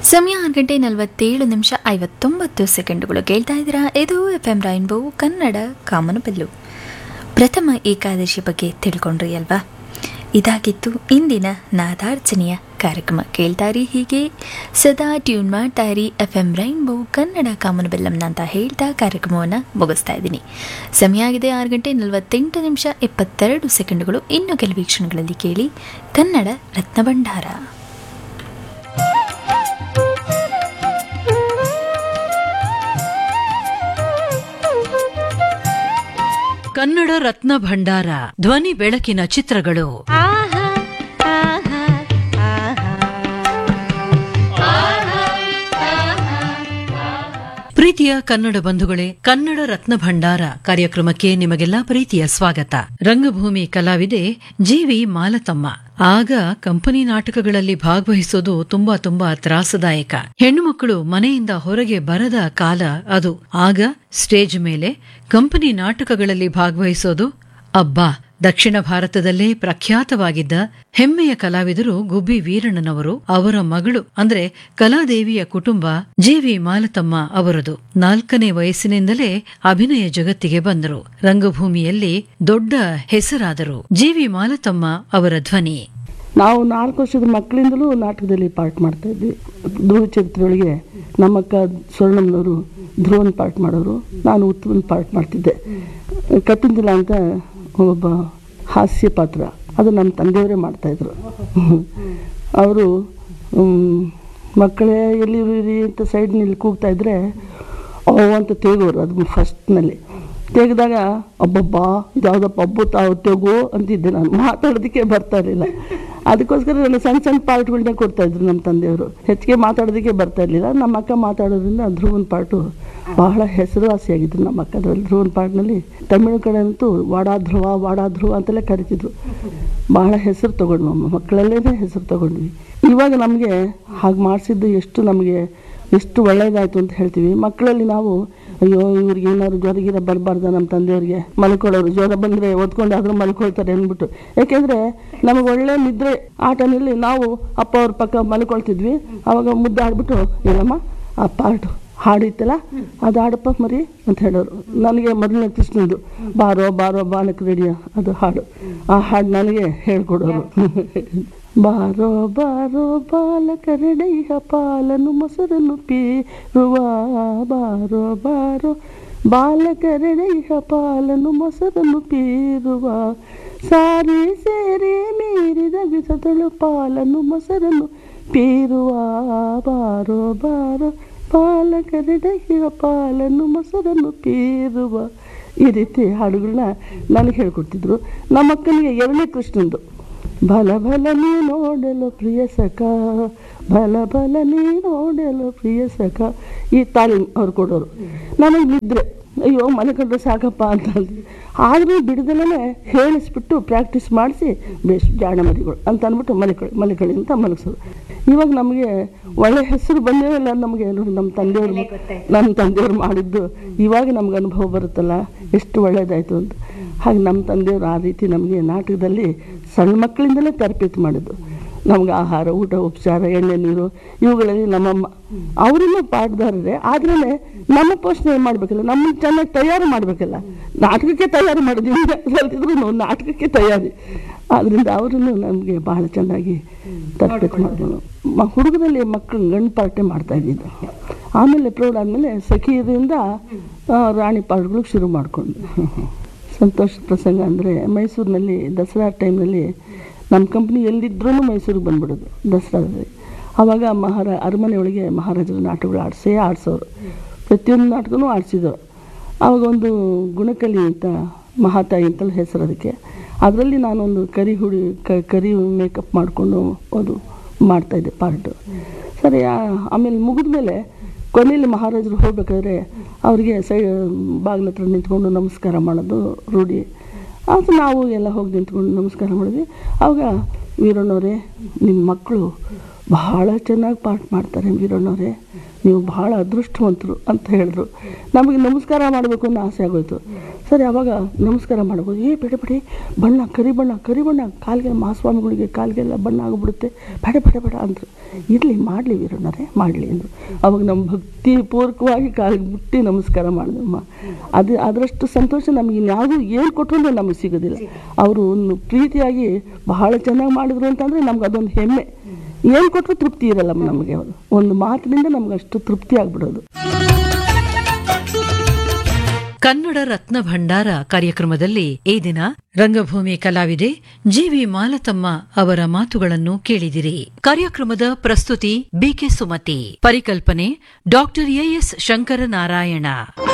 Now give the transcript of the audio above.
ಸಮಯ ಆರು ಗಂಟೆ ನಲವತ್ತೇಳು ನಿಮಿಷ ಐವತ್ತೊಂಬತ್ತು ಸೆಕೆಂಡುಗಳು ಕೇಳ್ತಾ ಇದ್ದೀರಾ ಇದು ಎಫ್ ಎಂ ರೈನ್ಬೋ ಕನ್ನಡ ಕಾಮನಬೆಲ್ಲು ಪ್ರಥಮ ಏಕಾದಶಿ ಬಗ್ಗೆ ತಿಳ್ಕೊಂಡ್ರಿ ಅಲ್ವಾ ಇದಾಗಿತ್ತು ಇಂದಿನ ನಾದಾರ್ಚನೆಯ ಕಾರ್ಯಕ್ರಮ ಕೇಳ್ತಾ ಇರಿ ಹೀಗೆ ಸದಾ ಟ್ಯೂನ್ ಮಾಡ್ತಾ ಇರಿ ಎಫ್ ಎಂ ರೈನ್ಬೋ ಕನ್ನಡ ಕಾಮನಬೆಲ್ಲಂನ ಅಂತ ಹೇಳ್ತಾ ಕಾರ್ಯಕ್ರಮವನ್ನು ಮುಗಿಸ್ತಾ ಇದ್ದೀನಿ ಸಮಯ ಆಗಿದೆ ಆರು ಗಂಟೆ ನಲವತ್ತೆಂಟು ನಿಮಿಷ ಇಪ್ಪತ್ತೆರಡು ಸೆಕೆಂಡುಗಳು ಇನ್ನು ಕೆಲವು ಕ್ಷಣಗಳಲ್ಲಿ ಕೇಳಿ ಕನ್ನಡ ರತ್ನಭಂಡಾರ ಕನ್ನಡ ರತ್ನ ಭಂಡಾರ ಧ್ವನಿ ಬೆಳಕಿನ ಚಿತ್ರಗಳು ಪ್ರೀತಿಯ ಕನ್ನಡ ಬಂಧುಗಳೇ ಕನ್ನಡ ರತ್ನ ಭಂಡಾರ ಕಾರ್ಯಕ್ರಮಕ್ಕೆ ನಿಮಗೆಲ್ಲಾ ಪ್ರೀತಿಯ ಸ್ವಾಗತ ರಂಗಭೂಮಿ ಕಲಾವಿದೆ ಜೀವಿ ಮಾಲತಮ್ಮ ಆಗ ಕಂಪನಿ ನಾಟಕಗಳಲ್ಲಿ ಭಾಗವಹಿಸೋದು ತುಂಬಾ ತುಂಬಾ ತ್ರಾಸದಾಯಕ ಹೆಣ್ಣು ಮಕ್ಕಳು ಮನೆಯಿಂದ ಹೊರಗೆ ಬರದ ಕಾಲ ಅದು ಆಗ ಸ್ಟೇಜ್ ಮೇಲೆ ಕಂಪನಿ ನಾಟಕಗಳಲ್ಲಿ ಭಾಗವಹಿಸೋದು ಅಬ್ಬಾ ದಕ್ಷಿಣ ಭಾರತದಲ್ಲೇ ಪ್ರಖ್ಯಾತವಾಗಿದ್ದ ಹೆಮ್ಮೆಯ ಕಲಾವಿದರು ಗುಬ್ಬಿ ವೀರಣ್ಣನವರು ಅವರ ಮಗಳು ಅಂದ್ರೆ ಕಲಾದೇವಿಯ ಕುಟುಂಬ ಜೆವಿ ಮಾಲತಮ್ಮ ಅವರದು ನಾಲ್ಕನೇ ವಯಸ್ಸಿನಿಂದಲೇ ಅಭಿನಯ ಜಗತ್ತಿಗೆ ಬಂದರು ರಂಗಭೂಮಿಯಲ್ಲಿ ದೊಡ್ಡ ಹೆಸರಾದರು ಜೆವಿ ಮಾಲತಮ್ಮ ಅವರ ಧ್ವನಿ ನಾವು ನಾಲ್ಕು ವರ್ಷದ ಮಕ್ಕಳಿಂದಲೂ ನಾಟಕದಲ್ಲಿ ಪಾರ್ಟ್ ಮಾಡ್ತಾ ಇದ್ವಿ ಧ್ರುವ ಚರಿತ್ರೆಯೊಳಗೆ ನಮ್ಮಕ್ಕ ಸ್ವರ್ಣಮ್ಮನವರು ಧ್ರುವನ್ ಪಾರ್ಟ್ ಮಾಡೋರು ನಾನು ಉತ್ತಮನ್ ಪಾರ್ಟ್ ಮಾಡ್ತಿದ್ದೆ ಕಪಿಂದಿಲ ಅಂತ ಒಬ್ಬ ಹಾಸ್ಯ ಪಾತ್ರ ಅದು ನಮ್ಮ ತಂದೆಯವರೇ ಮಾಡ್ತಾಯಿದ್ರು ಅವರು ಮಕ್ಕಳೇ ಎಲ್ಲಿರಿ ಅಂತ ಸೈಡ್ನಲ್ಲಿ ಕೂಗ್ತಾ ಇದ್ರೆ ಓ ಅಂತ ತೇಗೋರು ಅದು ಫಸ್ಟ್ನಲ್ಲಿ ತೆಗೆದಾಗ ಅಬ್ಬಬ್ಬಾ ಇದ್ಯಾವುದಪ್ಪ ಹಬ್ಬ ತಾವು ತೆಗು ಅಂತಿದ್ದೆ ನಾನು ಮಾತಾಡೋದಕ್ಕೆ ಬರ್ತಾ ಇರಲಿಲ್ಲ ಅದಕ್ಕೋಸ್ಕರ ನಾನು ಸಣ್ಣ ಸಣ್ಣ ಪಾರ್ಟ್ಗಳನ್ನೇ ಕೊಡ್ತಾಯಿದ್ರು ನಮ್ಮ ತಂದೆಯವರು ಹೆಚ್ಚಿಗೆ ಮಾತಾಡೋದಕ್ಕೆ ಬರ್ತಾ ಇರಲಿಲ್ಲ ನಮ್ಮ ಅಕ್ಕ ಮಾತಾಡೋದ್ರಿಂದ ಧ್ರುವನ್ ಪಾರ್ಟು ಬಹಳ ಹೆಸರುವಾಸಿಯಾಗಿದ್ರು ನಮ್ಮ ಅಕ್ಕ ಅದರಲ್ಲಿ ಧ್ರುವನ್ ಪಾರ್ಟ್ನಲ್ಲಿ ತಮಿಳು ಕಡೆ ಅಂತೂ ವಾಡಾ ಧ್ರುವ ವಾಡಾ ಧ್ರುವ ಅಂತೆಲ್ಲ ಕರಿತಿದ್ರು ಬಹಳ ಹೆಸರು ತಗೊಂಡ್ವಿ ನಮ್ಮ ಮಕ್ಕಳಲ್ಲೇ ಹೆಸರು ತಗೊಂಡ್ವಿ ಇವಾಗ ನಮಗೆ ಹಾಗೆ ಮಾಡಿಸಿದ್ದು ಎಷ್ಟು ನಮಗೆ ಎಷ್ಟು ಒಳ್ಳೇದಾಯಿತು ಅಂತ ಹೇಳ್ತೀವಿ ಮಕ್ಕಳಲ್ಲಿ ನಾವು ಅಯ್ಯೋ ಇವ್ರಿಗೆ ಏನಾದ್ರು ಜ್ವರ ಗಿರ ಬರಬಾರ್ದ ನಮ್ಮ ತಂದೆಯವ್ರಿಗೆ ಮಲ್ಕೊಳ್ಳೋರು ಜ್ವರ ಬಂದರೆ ಓದ್ಕೊಂಡಾದ್ರೂ ಮಲ್ಕೊಳ್ತಾರೆ ಅಂದ್ಬಿಟ್ಟು ಯಾಕೆಂದರೆ ನಮಗೆ ಒಳ್ಳೆ ನಿದ್ರೆ ಆಟನಲ್ಲಿ ನಾವು ಅಪ್ಪ ಅವ್ರ ಪಕ್ಕ ಮಲ್ಕೊಳ್ತಿದ್ವಿ ಅವಾಗ ಮುದ್ದೆ ಆಡ್ಬಿಟ್ಟು ಇಲ್ಲಮ್ಮ ಆ ಪಾರ್ಟು ಹಾಡಿತ್ತಲ್ಲ ಅದು ಹಾಡಪ್ಪ ಮರಿ ಅಂತ ಹೇಳೋರು ನನಗೆ ಮೊದಲನೇ ಕೃಷ್ಣಂದು ಬಾರೋ ಬಾರೋ ಬಾಲಕ ರೆಡಿಯ ಅದು ಹಾಡು ಆ ಹಾಡು ನನಗೆ ಹೇಳ್ಕೊಡೋರು ಬಾರೋ ಬಾರೋ ಬಾಲಕ ರೆಡೆಯ ಪಾಲನು ಮೊಸರನ್ನು ಪೀರುವ ಬಾರೋ ಬಾರೋ ಬಾಲಕ ರೆಡೆಯ ಪಾಲನು ಮೊಸರನ್ನು ಪೀರುವ ಸಾರಿ ಸೇರಿ ಮೀರಿದ ವಿಧದಳು ಪಾಲನು ಮೊಸರನ್ನು ಪೀರುವ ಬಾರೋ ಬಾರೋ ಪಾಲಕರೆಡೆಯ ಪಾಲನ್ನು ಮೊಸರನ್ನು ಪೀರುವ ಈ ರೀತಿ ಹಾಡುಗಳನ್ನ ನನಗೆ ಹೇಳ್ಕೊಡ್ತಿದ್ರು ನಮ್ಮ ಅಕ್ಕನಿಗೆ ಎರಡನೇ ಕೃಷ್ಣಂದು ಬಲ ಬಲ ನೀ ನೋಡಲು ಪ್ರಿಯ ಸಖ ಬಲ ಬಲ ನೀ ನೋಡಲು ಪ್ರಿಯ ಸಖ ಈ ತಾಲೀಮ್ ಅವ್ರು ಕೊಡೋರು ನನಗೆ ನಿದ್ರೆ ಅಯ್ಯೋ ಮನೆ ಕಂಡ್ರೆ ಸಾಕಪ್ಪ ಅಂತ ಅಂದ್ವಿ ಆದರೂ ಬಿಡದಲ್ಲೇ ಹೇಳಿಸ್ಬಿಟ್ಟು ಪ್ರಾಕ್ಟೀಸ್ ಮಾಡಿಸಿ ಬೇಸ್ ಜಾಣ ಮರಿಗಳು ಅಂತ ಅಂದ್ಬಿಟ್ಟು ಮಲಿಕಳಿ ಮಲಿಕಳಿ ಅಂತ ಮಲಗಿಸೋದು ಇವಾಗ ನಮಗೆ ಒಳ್ಳೆ ಹೆಸರು ಬಂದೇವಲ್ಲ ನಮಗೆ ನೋಡಿ ನಮ್ಮ ತಂದೆಯವರು ನಮ್ಮ ತಂದೆಯವರು ಮಾಡಿದ್ದು ಇವಾಗ ನಮ್ಗೆ ಅನುಭವ ಬರುತ್ತಲ್ಲ ಎಷ್ಟು ಒಳ್ಳೇದಾಯಿತು ಅಂತ ಹಾಗೆ ನಮ್ಮ ತಂದೆಯವರು ಆ ರೀತಿ ನಮಗೆ ನಾಟಕದಲ್ಲಿ ಸಣ್ಣ ಮಕ್ಕಳಿಂದಲೇ ತರಬೇತಿ ಮಾಡಿದ್ದು ನಮ್ಗೆ ಆಹಾರ ಊಟ ಉಪಚಾರ ಎಣ್ಣೆ ನೀರು ಇವುಗಳಲ್ಲಿ ನಮ್ಮಮ್ಮ ಅವರನ್ನು ಪಾಠದಾರರೇ ಆದ್ರೂ ನಮ್ಮ ಪೋಷಣೆ ಮಾಡಬೇಕಲ್ಲ ನಮ್ಮನ್ನು ಚೆನ್ನಾಗಿ ತಯಾರು ಮಾಡಬೇಕಲ್ಲ ನಾಟಕಕ್ಕೆ ತಯಾರು ಮಾಡಿದ್ವಿ ಕಲ್ತಿದ್ರು ನಾಟಕಕ್ಕೆ ತಯಾರಿ ಆದ್ದರಿಂದ ಅವರನ್ನು ನಮಗೆ ಬಹಳ ಚೆನ್ನಾಗಿ ತರಬೇತಿ ಮಾಡಿದ್ರು ಮ ಹುಡುಗರಲ್ಲಿ ಮಕ್ಕಳು ಗಂಡು ಪಾರ್ಟೇ ಮಾಡ್ತಾ ಇದ್ದಿದ್ದು ಆಮೇಲೆ ಪ್ರೌಢ ಆದಮೇಲೆ ಸಖಿಯರಿಂದ ರಾಣಿ ಪಾರ್ಟ್ಗಳಿಗೆ ಶುರು ಮಾಡಿಕೊಂಡು ಸಂತೋಷ ಪ್ರಸಂಗ ಅಂದರೆ ಮೈಸೂರಿನಲ್ಲಿ ದಸರಾ ಟೈಮ್ನಲ್ಲಿ ನಮ್ಮ ಕಂಪ್ನಿ ಎಲ್ಲಿದ್ರೂ ಮೈಸೂರಿಗೆ ಬಂದ್ಬಿಡೋದು ದಸರಾದಲ್ಲಿ ಆವಾಗ ಮಹಾರಾ ಅರಮನೆ ಒಳಗೆ ಮಹಾರಾಜರ ನಾಟಕಗಳು ಆಡಿಸೇ ಆಡಿಸೋರು ಪ್ರತಿಯೊಂದು ನಾಟಕನೂ ಆಡಿಸಿದ್ರು ಆವಾಗ ಒಂದು ಗುಣಕಲಿ ಅಂತ ಮಹಾತಾಯಿ ಅಂತಲೂ ಹೆಸರು ಅದಕ್ಕೆ ಅದರಲ್ಲಿ ನಾನೊಂದು ಕರಿ ಹುಡಿ ಕರಿ ಮೇಕಪ್ ಮಾಡಿಕೊಂಡು ಅದು ಮಾಡ್ತಾಯಿದ್ದೆ ಪಾರ್ಟು ಸರಿ ಆಮೇಲೆ ಮುಗಿದ ಮೇಲೆ ಕೊನೆಯಲ್ಲಿ ಮಹಾರಾಜರು ಹೋಗ್ಬೇಕಾದ್ರೆ ಅವರಿಗೆ ಸೈ ಬಾಗಿಲ ಹತ್ರ ನಿಂತ್ಕೊಂಡು ನಮಸ್ಕಾರ ಮಾಡೋದು ರೂಢಿ ಅದು ನಾವು ಎಲ್ಲ ಹೋಗಿ ನಿಂತ್ಕೊಂಡು ನಮಸ್ಕಾರ ಮಾಡಿದ್ವಿ ಆವಾಗ ವೀರಣ್ಣವರೇ ನಿಮ್ಮ ಮಕ್ಕಳು ಬಹಳ ಚೆನ್ನಾಗಿ ಪಾಠ ಮಾಡ್ತಾರೆ ವೀರಣ್ಣವರೇ ನೀವು ಬಹಳ ಅದೃಷ್ಟವಂತರು ಅಂತ ಹೇಳಿದ್ರು ನಮಗೆ ನಮಸ್ಕಾರ ಮಾಡಬೇಕು ಅನ್ನೋ ಆಸೆ ಆಗೋಯ್ತು ಸರಿ ಅವಾಗ ನಮಸ್ಕಾರ ಮಾಡ್ಬೋದು ಏ ಬೇಡ ಬೇಡಿ ಬಣ್ಣ ಕರಿ ಬಣ್ಣ ಕರಿ ಬಣ್ಣ ಕಾಲಿಗೆ ಮಹಾಸ್ವಾಮಿಗಳಿಗೆ ಕಾಲಿಗೆಲ್ಲ ಬಣ್ಣ ಆಗಿಬಿಡುತ್ತೆ ಬೇಡ ಬೇಡ ಬೇಡ ಅಂದರು ಇರಲಿ ಮಾಡಲಿ ವೀರಣ್ಣರೇ ಮಾಡಲಿ ಅಂದರು ಅವಾಗ ನಮ್ಮ ಭಕ್ತಿ ಪೂರ್ವಕವಾಗಿ ಕಾಲಿಗೆ ಮುಟ್ಟಿ ನಮಸ್ಕಾರ ಮಾಡಿದಮ್ಮ ಅದು ಅದರಷ್ಟು ಸಂತೋಷ ನಮಗೆ ಇನ್ಯಾವುದೂ ಏನು ಕೊಟ್ಟರು ನಮಗೆ ಸಿಗೋದಿಲ್ಲ ಅವರು ಒಂದು ಪ್ರೀತಿಯಾಗಿ ಬಹಳ ಚೆನ್ನಾಗಿ ಮಾಡಿದ್ರು ಅಂತಂದರೆ ನಮ್ಗೆ ಅದೊಂದು ಹೆಮ್ಮೆ ಏನು ಕೊಟ್ಟರು ತೃಪ್ತಿ ಇರಲ್ಲ ನಮಗೆ ಅದು ಒಂದು ಮಾತಿನಿಂದ ನಮ್ಗೆ ಅಷ್ಟು ತೃಪ್ತಿ ಆಗ್ಬಿಡೋದು ಕನ್ನಡ ರತ್ನ ಭಂಡಾರ ಕಾರ್ಯಕ್ರಮದಲ್ಲಿ ಈ ದಿನ ರಂಗಭೂಮಿ ಕಲಾವಿದೆ ಜಿವಿ ಮಾಲತಮ್ಮ ಅವರ ಮಾತುಗಳನ್ನು ಕೇಳಿದಿರಿ ಕಾರ್ಯಕ್ರಮದ ಪ್ರಸ್ತುತಿ ಬಿಕೆ ಸುಮತಿ ಪರಿಕಲ್ಪನೆ ಡಾಕ್ಟರ್ ಎಎಸ್ ಶಂಕರನಾರಾಯಣ